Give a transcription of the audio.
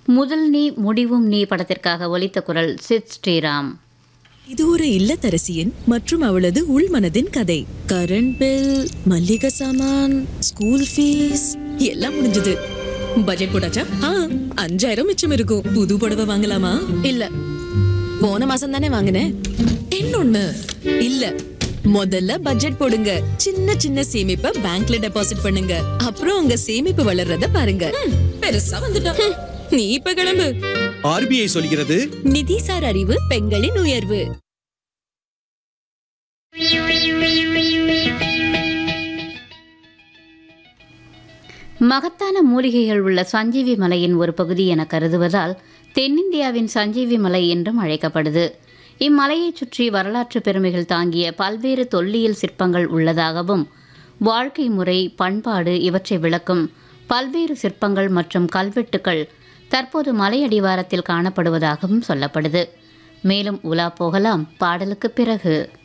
முதல் நீ முடிவும் நீ படத்திற்காக ஒலித்த குரல் சித் ஸ்ரீராம் இது ஒரு இல்லத்தரசியின் மற்றும் அவளது உள்மனதின் கதை கரண்ட் பில் மல்லிகை சாமான் ஸ்கூல் ஃபீஸ் எல்லாம் முடிஞ்சது பட்ஜெட் போட்டாச்சா ஆ அஞ்சாயிரம் மிச்சம் இருக்கும் புது புடவை வாங்கலாமா இல்ல போன மாசம் தானே வாங்கினேன் இன்னொன்னு இல்ல முதல்ல பட்ஜெட் போடுங்க சின்ன சின்ன சேமிப்பை பேங்க்ல டெபாசிட் பண்ணுங்க அப்புறம் உங்க சேமிப்பு வளர்றத பாருங்க ம், பெருசா வந்துட்டோம் ம், நீ இப்ப கிளம்பு ஆர்பிஐ சொல்கிறது நிதிசார் அறிவு பெண்களின் உயர்வு மகத்தான மூலிகைகள் உள்ள சஞ்சீவி மலையின் ஒரு பகுதி என கருதுவதால் தென்னிந்தியாவின் சஞ்சீவி மலை என்றும் அழைக்கப்படுது இம்மலையைச் சுற்றி வரலாற்று பெருமைகள் தாங்கிய பல்வேறு தொல்லியல் சிற்பங்கள் உள்ளதாகவும் வாழ்க்கை முறை பண்பாடு இவற்றை விளக்கும் பல்வேறு சிற்பங்கள் மற்றும் கல்வெட்டுக்கள் தற்போது மலையடிவாரத்தில் காணப்படுவதாகவும் சொல்லப்படுது மேலும் உலா போகலாம் பாடலுக்கு பிறகு